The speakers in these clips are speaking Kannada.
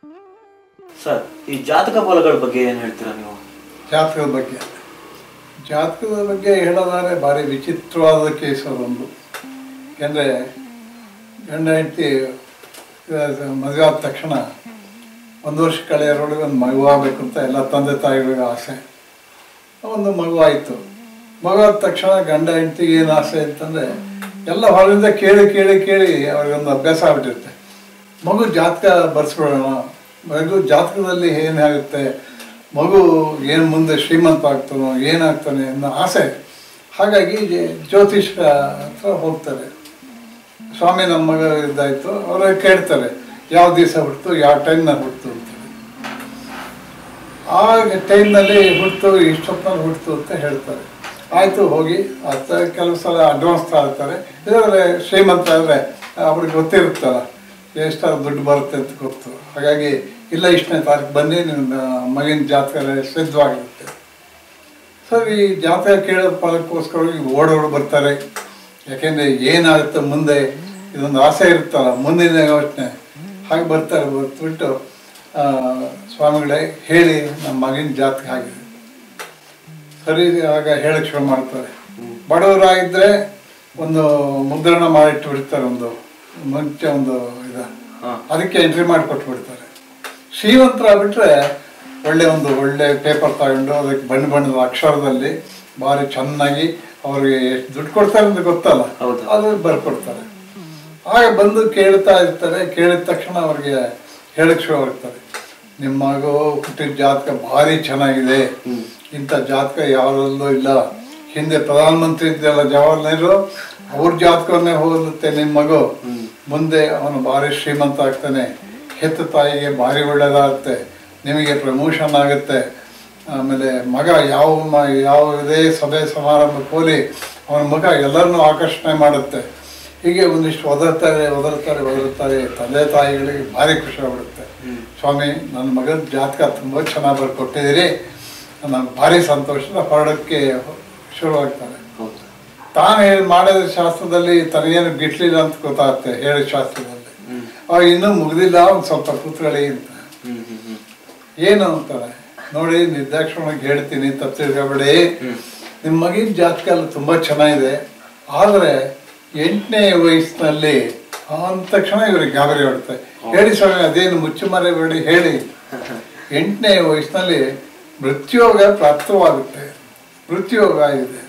ಸರ್ ಈ ಜಾತಕ ಫಲಗಳ ಬಗ್ಗೆ ಏನು ಹೇಳ್ತೀರಾ ನೀವು ಜಾತಕದ ಬಗ್ಗೆ ಜಾತಕದ ಬಗ್ಗೆ ಹೇಳೋದಾದ್ರೆ ಭಾರಿ ವಿಚಿತ್ರವಾದ ಕೇಸ್ ಅದೊಂದು ಯಾಕೆಂದರೆ ಗಂಡ ಹೆಂಡತಿ ಮದುವೆ ಆದ ತಕ್ಷಣ ಒಂದು ವರ್ಷ ಕಳೆಯೋರೊಳಗೆ ಒಂದು ಮಗು ಆಗಬೇಕು ಅಂತ ಎಲ್ಲ ತಂದೆ ತಾಯಿಗಳಿಗೆ ಆಸೆ ಒಂದು ಮಗು ಆಯಿತು ಮಗು ಆದ ತಕ್ಷಣ ಗಂಡ ಹೆಂಡತಿಗೆ ಏನು ಆಸೆ ಅಂತಂದರೆ ಎಲ್ಲ ಹೊರಗಿಂದ ಕೇಳಿ ಕೇಳಿ ಕೇಳಿ ಅವ್ರಿಗೊಂದು ಅಭ್ಯಾಸ ಆಗ್ಬಿಟ್ಟಿರುತ್ತೆ ಮಗು ಜಾತಕ ಬರ್ಸ್ಬಿಡೋಣ ಮಗು ಜಾತಕದಲ್ಲಿ ಏನಾಗುತ್ತೆ ಮಗು ಏನು ಮುಂದೆ ಶ್ರೀಮಂತ ಆಗ್ತಾನೋ ಏನಾಗ್ತಾನೆ ಅನ್ನೋ ಆಸೆ ಹಾಗಾಗಿ ಜ- ಜ್ಯೋತಿಷ್ಯ ಹತ್ರ ಹೋಗ್ತಾರೆ ಸ್ವಾಮಿ ನಮ್ಮ ಮಗ ಇದಾಯಿತು ಅವರ ಕೇಳ್ತಾರೆ ಯಾವ ದಿವಸ ಹುಡ್ತು ಯಾವ ಟೈಮ್ನಾಗ ಹುಡ್ತು ಅಂತೇಳಿ ಆ ಟೈಮ್ನಲ್ಲಿ ಹುಡ್ತು ಇಷ್ಟೊತ್ತಲ್ಲಿ ಹುಡ್ತು ಅಂತ ಹೇಳ್ತಾರೆ ಆಯಿತು ಹೋಗಿ ಅಂತ ಕೆಲವು ಸಲ ಅಡ್ವಾನ್ಸ್ ತಗೊಳ್ತಾರೆ ಇದಾದ್ರೆ ಶ್ರೀಮಂತ ಅಂದರೆ ಅವ್ರಿಗೆ ಗೊತ್ತಿರುತ್ತಲ್ಲ ಎಷ್ಟಾದ್ರು ದುಡ್ಡು ಬರುತ್ತೆ ಅಂತ ಗೊತ್ತು ಹಾಗಾಗಿ ಇಲ್ಲ ಇಷ್ಟನೇ ತಾರೀಕು ಬನ್ನಿ ನಿಮ್ಮ ಮಗಿನ ಜಾತಕ ಸಿದ್ಧವಾಗಿರುತ್ತೆ ಸರ್ ಈ ಜಾತಕ ಕೇಳೋ ಫಲಕ್ಕೋಸ್ಕರ ಓಡೋಡು ಬರ್ತಾರೆ ಯಾಕೆಂದರೆ ಏನಾಗುತ್ತೆ ಮುಂದೆ ಇದೊಂದು ಆಸೆ ಇರುತ್ತಲ್ಲ ಮುಂದಿನ ಯೋಚನೆ ಹಾಗೆ ಬರ್ತಾರೆ ಬರ್ತ್ಬಿಟ್ಟು ಆ, ಸ್ವಾಮಿಗಳೇ ಹೇಳಿ ನಮ್ಮ ಮಗಿನ ಜಾತಕ ಆಗಿದೆ ಸರಿ ಆಗ ಹೇಳಕ್ಕೆ ಶುರು ಮಾಡ್ತಾರೆ ಬಡವರಾಗಿದ್ದರೆ ಒಂದು ಮುದ್ರಣ ಮಾಡಿಟ್ಟು ಬಿಡ್ತಾರೆ ಒಂದು ಮುಂಚೆ ಒಂದು ಇದು ಹಾ. ಅದಕ್ಕೆ ಎಂಟ್ರಿ ಮಾಡಿ ಕೊಟ್ಬಿಡ್ತಾರೆ ಶ್ರೀಮಂತರಾಗ್ಬಿಟ್ರೆ ಒಳ್ಳೆ ಒಂದು ಒಳ್ಳೆ ಪೇಪರ್ ತಗೊಂಡು ಅದಕ್ಕೆ ಬಣ್ಣ ಬಣ್ಣದ ಅಕ್ಷರದಲ್ಲಿ ಭಾರಿ ಚೆನ್ನಾಗಿ ಅವ್ರಿಗೆ ಎಷ್ಟು ದುಡ್ಡು ಕೊಡ್ತಾರೆ ಅಂತ ಗೊತ್ತಲ್ಲ ಹೌದು. ಅದು ಬರ್ಕೊಡ್ತಾರೆ ಆಗ ಬಂದು ಕೇಳ್ತಾ ಇರ್ತಾರೆ ಕೇಳಿದ ತಕ್ಷಣ ಅವ್ರಿಗೆ ಹೇಳಕ್ ಶುರು ಆಗ್ತಾರೆ ನಿಮ್ಮ ಮಗು ಹುಟ್ಟಿದ ಜಾತಕ ಭಾರಿ ಚೆನ್ನಾಗಿದೆ ಇಂಥ ಜಾತಕ ಯಾರಲ್ಲೂ ಇಲ್ಲ ಹಿಂದೆ ಪ್ರಧಾನಮಂತ್ರಿ ಇದ್ದಲ್ಲ ಜವಾಹರ್ಲಾಲ್ ನೆಹರು ಅವ್ರ ಜಾತಕವನ್ನೇ ಹೋಲುತ್ತೆ ನಿಮ್ಮ ಮಗು ಮುಂದೆ ಅವನು ಭಾರಿ ಶ್ರೀಮಂತ ಆಗ್ತಾನೆ ಹೆತ್ತ ತಾಯಿಗೆ ಭಾರಿ ಒಳ್ಳೇದಾಗುತ್ತೆ ನಿಮಗೆ ಪ್ರಮೋಷನ್ ಆಗುತ್ತೆ ಆಮೇಲೆ ಮಗ ಯಾವ ಮ ಯಾವುದೇ ಸಭೆ ಸಮಾರಂಭಕ್ಕೆ ಹೋಲಿ ಅವನ ಮಗ ಎಲ್ಲರನ್ನೂ ಆಕರ್ಷಣೆ ಮಾಡುತ್ತೆ ಹೀಗೆ ಒಂದಿಷ್ಟು ಒದರ್ತಾರೆ ಒದರ್ತಾರೆ ಒದರ್ತಾರೆ ತಂದೆ ತಾಯಿಗಳಿಗೆ ಭಾರಿ ಖುಷಿ ಆಗ್ಬಿಡುತ್ತೆ ಸ್ವಾಮಿ ನನ್ನ ಮಗನ ಜಾತಕ ತುಂಬ ಚೆನ್ನಾಗಿ ಬರ್ಕೊಟ್ಟಿದ್ದೀರಿ ನನಗೆ ಭಾರಿ ಸಂತೋಷದ ಹೊರಡಕ್ಕೆ ಶುರುವಾಗ್ತಾರೆ ಹೌದು ತಾನು ಹೇಳಿ ಮಾಡಿದ ಶಾಸ್ತ್ರದಲ್ಲಿ ತನಗೇನು ಗಿಟ್ಲಿಲ್ಲ ಅಂತ ಗೊತ್ತಾಗುತ್ತೆ ಹೇಳಿದ ಶಾಸ್ತ್ರದಲ್ಲಿ ಅವಾಗ ಇನ್ನೂ ಮುಗ್ದಿಲ್ಲ ಒಂದು ಸ್ವಲ್ಪ ಕೂತ್ಕೊಳ್ಳಿ ಅಂತ ಹ್ಮ್ ಹ್ಮ್ ಹ್ಮ್ ಏನು ಅಂತಾರೆ ನೋಡಿ ನಿರ್ದಾಕ್ಷಿಣ್ಯವಾಗಿ ಹೇಳ್ತೀನಿ ತಪ್ಪು ತಿಳ್ಕೊಬೇಡಿ ನಿಮ್ಮ ಮಗಿನ ಜಾತಕ ಎಲ್ಲ ತುಂಬ ಚೆನ್ನಾಗಿದೆ ಆದರೆ ಎಂಟನೇ ವಯಸ್ಸಿನಲ್ಲಿ ಅಂದ ತಕ್ಷಣ ಇವ್ರಿಗೆ ಗಾಬರಿ ಹೊಡುತ್ತೆ ಹೇಳಿ ಸ್ವಾಮಿ ಅದೇನು ಮುಚ್ಚುಮರೆ ಬೇಡಿ ಹೇಳಿ ಎಂಟನೇ ವಯಸ್ಸಿನಲ್ಲಿ ಮೃತ್ಯೋಗ ಪ್ರಾಪ್ತವಾಗುತ್ತೆ ಮೃತ್ಯೋಗ ಇದೆ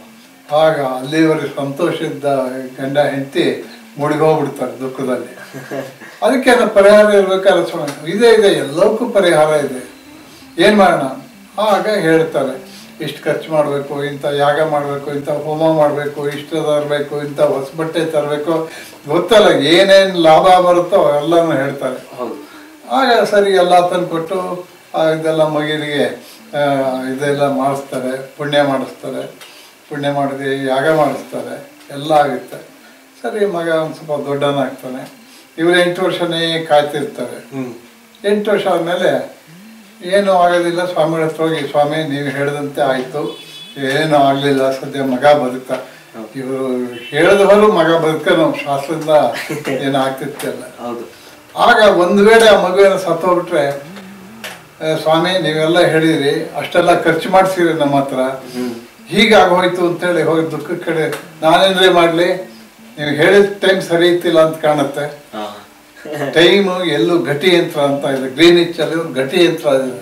ಆಗ ಅಲ್ಲಿವರೆಗೆ ಸಂತೋಷದ ಗಂಡ ಹೆಂಡತಿ ಮುಳುಗೋಗ್ಬಿಡ್ತಾರೆ ದುಃಖದಲ್ಲಿ ಅದಕ್ಕೆ ನಾವು ಪರಿಹಾರ ಇರ್ಬೇಕಾದ್ರೆ ಸ್ವಾಮಿ ಇದೆ ಇದೆ ಎಲ್ಲಕ್ಕೂ ಪರಿಹಾರ ಇದೆ ಏನು ಮಾಡೋಣ ಆಗ ಹೇಳ್ತಾರೆ ಇಷ್ಟು ಖರ್ಚು ಮಾಡಬೇಕು ಇಂಥ ಯಾಗ ಮಾಡಬೇಕು ಇಂಥ ಹೋಮ ಮಾಡಬೇಕು ಇಷ್ಟು ತರಬೇಕು ಇಂಥ ಹೊಸ ಬಟ್ಟೆ ತರಬೇಕು ಗೊತ್ತಲ್ಲ ಏನೇನು ಲಾಭ ಬರುತ್ತೋ ಎಲ್ಲನೂ ಹೇಳ್ತಾರೆ ಹೌದು ಆಗ ಸರಿ ಎಲ್ಲ ತಂದು ಕೊಟ್ಟು ಆ ಇದೆಲ್ಲ ಮಗಿರಿಗೆ ಆ, ಇದೆಲ್ಲ ಮಾಡಿಸ್ತಾರೆ ಪುಣ್ಯ ಮಾಡಿಸ್ತಾರೆ ಪುಣ್ಯ ಮಾಡಿದೆ ಯಾಗ ಮಾಡಿಸ್ತಾರೆ ಎಲ್ಲ ಆಗುತ್ತೆ ಸರಿ ಮಗ ಒಂದು ಸ್ವಲ್ಪ ದೊಡ್ಡನಾಗ್ತಾನೆ ಇವರು ಎಂಟು ವರ್ಷನೇ ಕಾಯ್ತಿರ್ತಾರೆ ಹ್ಮ್ ಎಂಟು ವರ್ಷ ಆದಮೇಲೆ ಏನೂ ಆಗೋದಿಲ್ಲ ಸ್ವಾಮಿಗಳ ಹತ್ರ ಹೋಗಿ ಸ್ವಾಮಿ ನೀವು ಹೇಳಿದಂತೆ ಆಯಿತು ಏನೂ ಆಗಲಿಲ್ಲ ಸದ್ಯ ಮಗ ಬದುಕ್ತಾ ಇವರು ಹೇಳಿದವರು ಮಗ ಬದುಕನು ಶಾಸ್ತ್ರದಿಂದ ಏನು ಆಗ್ತಿರ್ತಿಲ್ಲ ಹೌದು ಆಗ ಒಂದು ವೇಳೆ ಆ ಮಗುವಿನ ಸತ್ತೋಗ್ಬಿಟ್ರೆ "ಏ, ಸ್ವಾಮಿ ನೀವೆಲ್ಲ ಹೇಳಿರಿ ಅಷ್ಟೆಲ್ಲ ಖರ್ಚು ಮಾಡಿಸಿರಿ ನಮ್ಮ ಹತ್ರ ಹೀಗಾಗೋಯ್ತು ಅಂತೇಳಿ ಹೋಗಿ ದುಃಖದ ಕಡೆ ನಾನೇನ್ರಿ ಮಾಡಲಿ ನೀವು ಹೇಳಿದ ಟೈಮ್ ಸರಿ ಇತ್ತಿಲ್ಲ ಅಂತ ಕಾಣುತ್ತೆ ಹಾ ಟೈಮು ಎಲ್ಲೂ ಗಟಿ ಯಂತ್ರ ಅಂತ ಇದೆ ಗ್ರೀನಿಚ್ ಅಲ್ಲಿ ಒಂದು ಗಟಿ ಯಂತ್ರ ಇದೆ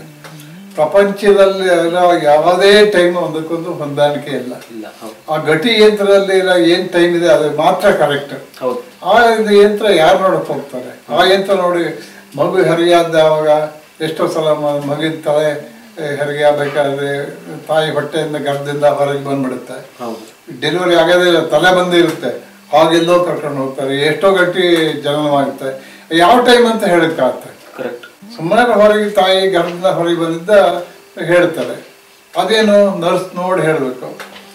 ಪ್ರಪಂಚದಲ್ಲಿ ಇರೋ ಯಾವುದೇ ಟೈಮ್ ಒಂದಕ್ಕೊಂದು ಹೊಂದಾಣಿಕೆ ಇಲ್ಲ ಇಲ್ಲ ಹೌದು ಆ ಗಟಿ ಯಂತ್ರದಲ್ಲಿ ಇರೋ ಏನು ಟೈಮ್ ಇದೆ ಅದು ಮಾತ್ರ ಕರೆಕ್ಟ್ ಹೌದು ಆ ಇದು ಯಂತ್ರ ಯಾರು ನೋಡಕ್ ಹೋಗ್ತಾರೆ ಆ ಯಂತ್ರ ನೋಡಿ ಮಗು ಹೆರಿಗೆಯಾದ ಯಾವಾಗ ಎಷ್ಟೋ ಸಲ ಮ- ಮಗಿನ ತಲೆ ಏ, ಹೆರಿಗೆ ಆಗ್ಬೇಕಾದ್ರೆ ತಾಯಿ ಹೊಟ್ಟೆಯಿಂದ ಗರ್ಭದಿಂದ ಹೊರಗೆ ಬಂದ್ಬಿಡುತ್ತೆ ಹೌದು ಡೆಲಿವರಿ ಆಗೋದೇ ಇಲ್ಲ ತಲೆ ಬಂದಿರುತ್ತೆ ಹಾಗೆಲ್ಲೋ ಕರ್ಕೊಂಡು ಹೋಗ್ತಾರೆ ಎಷ್ಟೋ ಗಟ್ಟಿ ಜನನವಾಗುತ್ತೆ ಯಾವ ಟೈಮ್ ಅಂತ ಹೇಳಕ್ಕಾಗತ್ತೆ ಕರೆಕ್ಟ್ ಸುಮ್ಮನೆ ಹೊರಗೆ ತಾಯಿ ಗರ್ಭದಿಂದ ಹೊರಗೆ ಬಂದಿದ್ದ ಹೇಳ್ತಾರೆ ಅದೇನು ನರ್ಸ್ ನೋಡಿ ಹೇಳಬೇಕು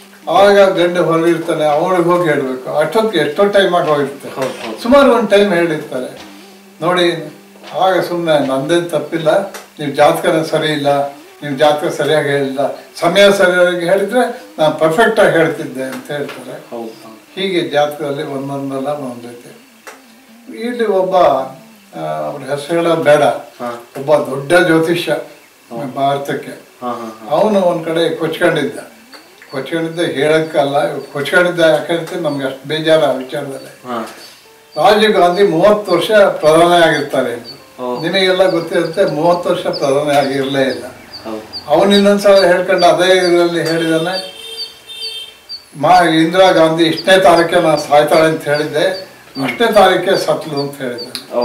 ಆಗ ಗಂಡ ಹೊರಗಿರ್ತಾನೆ ಅವಳಿಗೆ ಹೋಗಿ ಹೇಳಬೇಕು ಅಷ್ಟೊತ್ತಿಗೆ ಎಷ್ಟೋ ಟೈಮ್ ಆಗಿ ಹೋಗಿರುತ್ತೆ ಹೌದು ಹೌದು ಸುಮಾರು ಒಂದು ಟೈಮ್ ಹೇಳಿರ್ತಾರೆ ನೋಡಿ ಆಗ ಸುಮ್ಮನೆ ನಂದೇನು ತಪ್ಪಿಲ್ಲ ನೀವು ಜಾತಕನ ಸರಿ ಇಲ್ಲ ನೀವು ಜಾತಕ ಸರಿಯಾಗಿ ಹೇಳಿಲ್ಲ ಸಮಯ ಸರಿಯಾಗಿ ಹೇಳಿದ್ರೆ ನಾನು ಪರ್ಫೆಕ್ಟಾಗಿ ಹೇಳ್ತಿದ್ದೆ ಅಂತ ಹೇಳ್ತಾರೆ ಹೌದು ಹೌದು ಹೀಗೆ ಜಾತಕದಲ್ಲಿ ಒಂದೊಂದಲ್ಲ ಒಂದೈತೆ ಇಲ್ಲಿ ಒಬ್ಬ ಅವ್ರ ಹೆಸರು ಹೇಳೋದು ಬೇಡ ಹಾ ಒಬ್ಬ ದೊಡ್ಡ ಜ್ಯೋತಿಷ್ಯ ಭಾರತಕ್ಕೆ ಹಾ ಹಾ ಹಾ ಅವನು ಒಂದ್ ಕಡೆ ಕೊಚ್ಕೊಂಡಿದ್ದ ಕೊಚ್ಕೊಂಡಿದ್ದ ಹೇಳಕ್ಕಲ್ಲ ಕೊಚ್ಕೊಂಡಿದ್ದ ಯಾಕಂದ್ರೆ ನಮ್ಗೆ ಅಷ್ಟು ಬೇಜಾರ ಆ ವಿಚಾರದಲ್ಲಿ ಹಾ ರಾಜೀವ್ ಗಾಂಧಿ ಮೂವತ್ತು ವರ್ಷ ಪ್ರಧಾನಿ ಆಗಿರ್ತಾರೆ ಓ. ನಿಮಗೆಲ್ಲ ಗೊತ್ತಿರುತ್ತೆ ಮೂವತ್ತು ವರ್ಷ ಪ್ರಧಾನಿ ಆಗಿರಲೇ ಇಲ್ಲ ಹೌದು ಅವನು ಇನ್ನೊಂದ್ಸಲ ಹೇಳ್ಕೊಂಡು ಅದೇ ಇದರಲ್ಲಿ ಹೇಳಿದಾನೆ ಮಾ ಇಂದಿರಾ ಗಾಂಧಿ ಇಷ್ಟನೇ ತಾರೀಕೆ ನಾನು ಸಾಯ್ತಾಳೆ ಅಂತ ಹೇಳಿದ್ದೆ ಅಷ್ಟನೇ ತಾರೀಕೆ ಸತ್ಲು ಅಂತ ಹೇಳಿದ್ದಾನೆ ಓ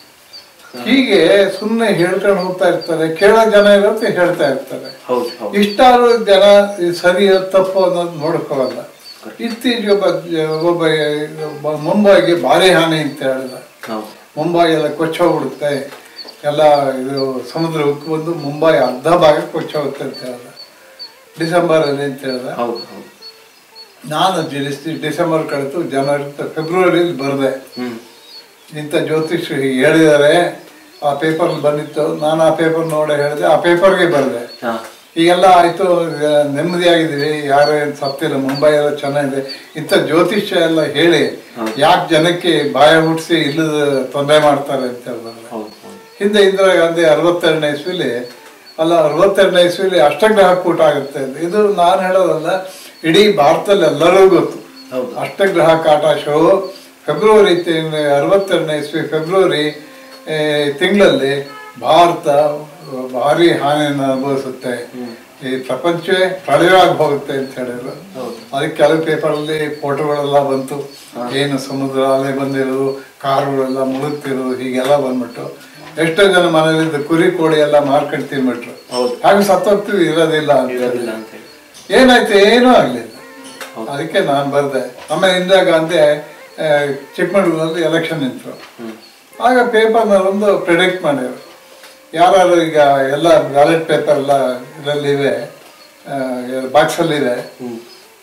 ಹೀಗೆ ಸುಮ್ಮನೆ ಹೇಳ್ಕೊಂಡು ಹೋಗ್ತಾ ಇರ್ತಾರೆ ಕೇಳೋ ಜನ ಇರುತ್ತೆ ಹೇಳ್ತಾ ಇರ್ತಾರೆ ಹೌದು ಹೌದು ಇಷ್ಟಾರು ಜನ ಇದು ಸರಿ ತಪ್ಪು ಅನ್ನೋದು ನೋಡ್ಕೋಲ್ಲ ಇತ್ತೀಚೆಗೆ ಒಬ್ಬ ಒಬ್ಬ ಒಬ್ಬ ಮುಂಬೈಗೆ ಭಾರಿ ಹಾನಿ ಅಂತ ಹೇಳಿದ ಹೌದು ಮುಂಬೈ ಎಲ್ಲ ಕೊಚ್ಚೋಗ್ಬಿಡುತ್ತೆ ಎಲ್ಲ ಇದು ಸಮುದ್ರ ಉಕ್ಕು ಬಂದು ಮುಂಬೈ ಅರ್ಧ ಭಾಗ ಕೊಚ್ಚೋಗುತ್ತೆ ಅಂತ ಹೇಳ್ದ ಡಿಸೆಂಬರಲ್ಲಿ ಅಂತ ಹೇಳ್ದ ಹೌದು ಹೌದು ನಾನು ಡಿಸ್- ಡಿಸೆಂಬರ್ ಕಳೆದು ಜನವರಿ ಫೆಬ್ರವರಿಲಿ ಬರೆದೆ ಹ್ಮ್ ಇಂಥ ಜ್ಯೋತಿಷ್ಯರು ಹೀಗೆ ಹೇಳಿದ್ದಾರೆ ಆ ಪೇಪರ್ ಬಂದಿತ್ತು ನಾನು ಆ ಪೇಪರ್ ನೋಡಿ ಹೇಳಿದೆ ಆ ಪೇಪರ್ಗೆ ಬರೆದೆ ಹಾ ಈಗೆಲ್ಲ ಆಯ್ತು ಈಗ ನೆಮ್ಮದಿಯಾಗಿದ್ದೀವಿ ಯಾರು ಏನು ಸತ್ತಿಲ್ಲ ಮುಂಬೈ ಎಲ್ಲ ಚೆನ್ನಾಗಿದೆ ಇಂಥ ಜ್ಯೋತಿಷ್ಯ ಎಲ್ಲ ಹೇಳಿ ಯಾಕೆ ಜನಕ್ಕೆ ಬಾಯ ಹುಟ್ಟಿಸಿ ಇಲ್ಲದ ತೊಂದರೆ ಮಾಡ್ತಾರೆ ಅಂತ ಹೇಳಿದ್ರೆ ಹೌದು ಹೌದು ಹಿಂದೆ ಇಂದಿರಾ ಗಾಂಧಿ ಅರವತ್ತೆರಡನೇ ಇಸ್ವಿಲಿ ಅಲ್ಲ ಅರವತ್ತೆರಡನೇ ಇಸ್ವಿಲಿ ಅಷ್ಟಗ್ರಹ ಕೂಟ ಆಗುತ್ತೆ ಅಂತ. ಇದು ನಾನು ಹೇಳೋದಲ್ಲ ಇಡೀ ಭಾರತದಲ್ಲಿ ಎಲ್ಲರಿಗೂ ಗೊತ್ತು ಹೌದು ಅಷ್ಟಗ್ರಹ ಕಾಟ ಶೋ ಫೆಬ್ರವರಿ ತಿಂಗಳ ಅರವತ್ತೆರಡನೇ ಇಸ್ವಿ ಫೆಬ್ರವರಿ ತಿಂಗಳಲ್ಲಿ ಭಾರತ ಭಾರಿ ಹಾನಿಯನ್ನು ಅನುಭವಿಸುತ್ತೆ ಈ ಪ್ರಪಂಚವೇ ಪ್ರಳಯವಾಗಿ ಹೋಗುತ್ತೆ ಅಂತ ಹೇಳಿದ್ರು ಹೌದು ಅದಕ್ಕೆ ಕೆಲವು ಪೇಪರಲ್ಲಿ ಫೋಟೋಗಳೆಲ್ಲ ಬಂತು ಏನು ಸಮುದ್ರ ಅಲೆ ಬಂದಿರೋದು ಕಾರುಗಳೆಲ್ಲ ಮುಳುಗ್ತಿರೋದು ಹೀಗೆಲ್ಲ ಬಂದ್ಬಿಟ್ಟು ಎಷ್ಟೋ ಜನ ಮನೇಲಿದ್ದ ಕುರಿ ಕೋಳಿ ಎಲ್ಲ ಮಾರ್ಕೊಂಡು ತಿನ್ಬಿಟ್ರು ಹೌದು ಹಾಗೆ ಸತ್ತೋಗ್ತೀವಿ ಇರೋದಿಲ್ಲ ಅಂತ ಇರೋದಿಲ್ಲ ಅಂತ ಹೇಳಿ ಏನಾಯ್ತು ಏನೂ ಆಗ್ಲಿಲ್ಲ ಹೌದು. ಅದಕ್ಕೆ ನಾನು ಬರ್ದೆ ಆಮೇಲೆ ಇಂದಿರಾ ಗಾಂಧಿ ಆ, ಚಿಕ್ಕಮಗಳೂರಲ್ಲಿ ಎಲೆಕ್ಷನ್ ನಿಂತರು ಹ್ಮ್ ಆಗ ಪೇಪರ್ನಲ್ಲೊಂದು ಪ್ರಿಡಿಕ್ಟ್ ಮಾಡಿದ್ರು ಯಾರು ಈಗ ಎಲ್ಲ ಬ್ಯಾಲೆಟ್ ಪೇಪರ್ ಎಲ್ಲ ಇದರಲ್ಲಿವೆ ಬಾಕ್ಸಲ್ಲಿದೆ ಹ್ಮ್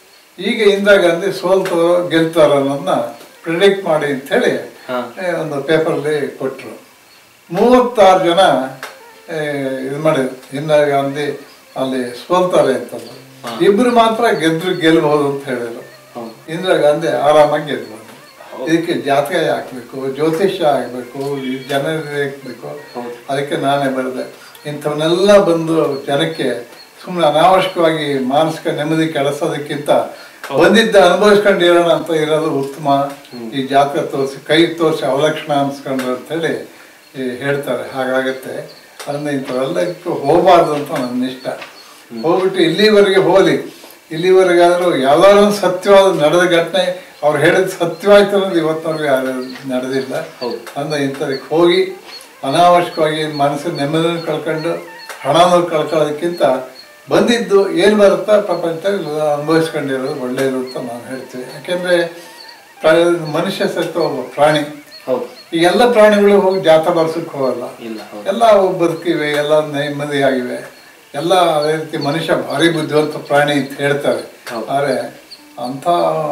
ಈಗ ಇಂದಿರಾ ಗಾಂಧಿ ಸೋಲ್ತಾರೋ ಗೆಲ್ತಾರೋ ಅನ್ನೋದನ್ನ ಪ್ರಿಡಿಕ್ಟ್ ಮಾಡಿ ಅಂತೇಳಿ ಹಾ ಏ, ಒಂದು ಪೇಪರಲ್ಲಿ ಕೊಟ್ಟರು ಮೂವತ್ತಾರು ಜನ ಏ, ಇದು ಮಾಡಿದ್ರು ಇಂದಿರಾ ಗಾಂಧಿ ಅಲ್ಲಿ ಸೋಲ್ತಾರೆ ಅಂತಂದ್ರು ಇಬ್ರು ಮಾತ್ರ ಗೆದ್ರು ಗೆಲ್ಬಹುದು ಅಂತ ಹೇಳಿದ್ರು ಹೌದು ಇಂದಿರಾ ಗಾಂಧಿ ಆರಾಮಾಗಿ ಗೆದ್ಬೋದು ಇದಕ್ಕೆ ಜಾತಕ ಹಾಕ್ಬೇಕು ಜ್ಯೋತಿಷ್ಯ ಆಗ್ಬೇಕು ಈ ಜನ ಹಾಕ್ಬೇಕು ಹೌದು. ಅದಕ್ಕೆ ನಾನೇ ಬರೆದೆ ಇಂಥವನ್ನೆಲ್ಲ ಬಂದು ಜನಕ್ಕೆ ಸುಮ್ಮನೆ ಅನಾವಶ್ಯಕವಾಗಿ ಮಾನಸಿಕ ನೆಮ್ಮದಿ ಕೆಡಿಸೋದಕ್ಕಿಂತ ಬಂದಿದ್ದ ಅನುಭವಿಸ್ಕೊಂಡು ಇರೋಣ ಅಂತ ಇರೋದು ಉತ್ತಮ ಈ ಜಾತಕ ತೋರಿಸಿ ಕೈ ತೋರಿಸಿ ಅವಲಕ್ಷಣ ಅನ್ಸ್ಕೊಂಡ್ರು ಅಂತೇಳಿ ಈ ಹೇಳ್ತಾರೆ ಹಾಗಾಗತ್ತೆ ಅದನ್ನ ಇಂಥವೆಲ್ಲಕ್ಕೂ ಹೋಗಬಾರ್ದು ಅಂತ ನನ್ನ ಇಷ್ಟ ಹೋಗ್ಬಿಟ್ಟು ಇಲ್ಲಿವರೆಗೆ ಹೋಲಿ ಇಲ್ಲಿವರೆಗಾದರೂ ಯಾವ್ದಾದ್ರು ಒಂದು ಸತ್ಯವಾದ ನಡೆದ ಘಟನೆ ಅವ್ರು ಹೇಳಿದ ಸತ್ಯವಾಯ್ತು ಅನ್ನೋದು ಇವತ್ತಿನವರೆಗೆ ಯಾರು ನಡೆದಿಲ್ಲ ಹೌದು. ಅಂದ್ರೆ ಇಂಥದಕ್ಕೆ ಹೋಗಿ ಅನಾವಶ್ಯಕವಾಗಿ ಮನಸ್ಸಿನ ನೆಮ್ಮದಿನ ಕಳ್ಕೊಂಡು ಹಣನ ಕಳ್ಕೊಳ್ಳೋದಕ್ಕಿಂತ ಬಂದಿದ್ದು ಏನು ಬರುತ್ತಾ ಪ್ರಪಂಚದಲ್ಲಿ ಅನುಭವಿಸ್ಕೊಂಡಿರೋದು ಒಳ್ಳೆಯದು ಅಂತ ನಾನು ಹೇಳ್ತೀನಿ ಯಾಕೆಂದ್ರೆ ಪ್ರಾ- ಮನುಷ್ಯ ಸಹಿತ ಒಬ್ಬ ಪ್ರಾಣಿ ಹೌದು ಈ ಎಲ್ಲ ಪ್ರಾಣಿಗಳು ಹೋಗಿ ಜಾತ ಬರ್ಸಕ್ಕೆ ಹೋಗಲ್ಲ ಇಲ್ಲ ಹೌದು ಎಲ್ಲ ಅವು ಬದುಕಿವೆ ಎಲ್ಲ ನೆಮ್ಮದಿಯಾಗಿವೆ ಎಲ್ಲ ಅದೇ ರೀತಿ ಮನುಷ್ಯ ಭಾರಿ ಬುದ್ಧಿವಂತ ಪ್ರಾಣಿ ಅಂತ ಹೇಳ್ತಾರೆ ಹೌದು. ಆದರೆ ಅಂಥ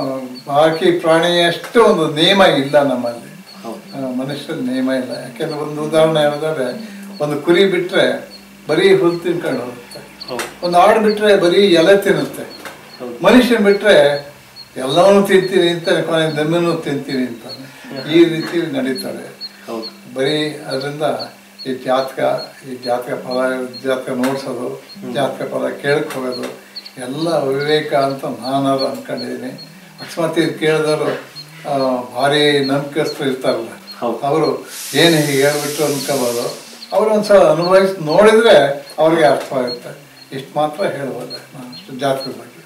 ಬಾಕಿ ಪ್ರಾಣಿಯಷ್ಟು ಒಂದು ನಿಯಮ ಇಲ್ಲ ನಮ್ಮಲ್ಲಿ ಹೌದು ಆ, ಮನುಷ್ಯರ ನಿಯಮ ಇಲ್ಲ ಯಾಕೆಂದ್ರೆ ಒಂದು ಉದಾಹರಣೆ ಹೇಳಿದ್ರೆ ಒಂದು ಕುರಿ ಬಿಟ್ರೆ ಬರೀ ಹುಲ್ಲು ತಿನ್ಕೊಂಡು ಹೋಗುತ್ತೆ ಹೌದು ಒಂದು ಆಡು ಬಿಟ್ರೆ ಬರೀ ಎಲೆ ತಿನ್ನುತ್ತೆ ಹೌದು. ಮನುಷ್ಯನ್ ಬಿಟ್ರೆ ಎಲ್ಲವನ್ನೂ ತಿಂತೀನಿ ಅಂತಾನೆ ಕೊನೆ ದಮ್ಮನ್ನು ತಿಂತೀನಿ ಅಂತಾನೆ ಈ ರೀತಿ ನಡೀತಾರೆ ಹೌದು ಬರೀ ಅದರಿಂದ ಈ ಜಾತಕ ಈ ಜಾತಕ ಫಲ ಜಾತಕ ನೋಡ್ಸೋದು ಜಾತಕ ಫಲ ಕೇಳಕ್ ಹೋಗೋದು ಎಲ್ಲ ವಿವೇಕ ಅಂತ ನಾನಾದ್ರು ಅನ್ಕೊಂಡಿದ್ದೀನಿ ಅಕಸ್ಮಾತ್ ಇದು ಕೇಳಿದವರು ಆ, ಭಾರಿ ನಂಬಿಕಸ್ತರು ಇರ್ತಾರಲ್ಲ ಹೌದು. ಅವರು ಏನು ಹೀಗೆ ಹೇಳ್ಬಿಟ್ಟು ಅನ್ಕೋಬೋದು ಅವ್ರು ಒಂದ್ಸಲ ಅನುಭವಿಸಿ ನೋಡಿದ್ರೆ ಅವ್ರಿಗೆ ಅರ್ಥವಾಗುತ್ತೆ ಇಷ್ಟು ಮಾತ್ರ ಹೇಳ್ಬೋದು ನಾನು ಅಷ್ಟು ಜಾತಕದ ಬಗ್ಗೆ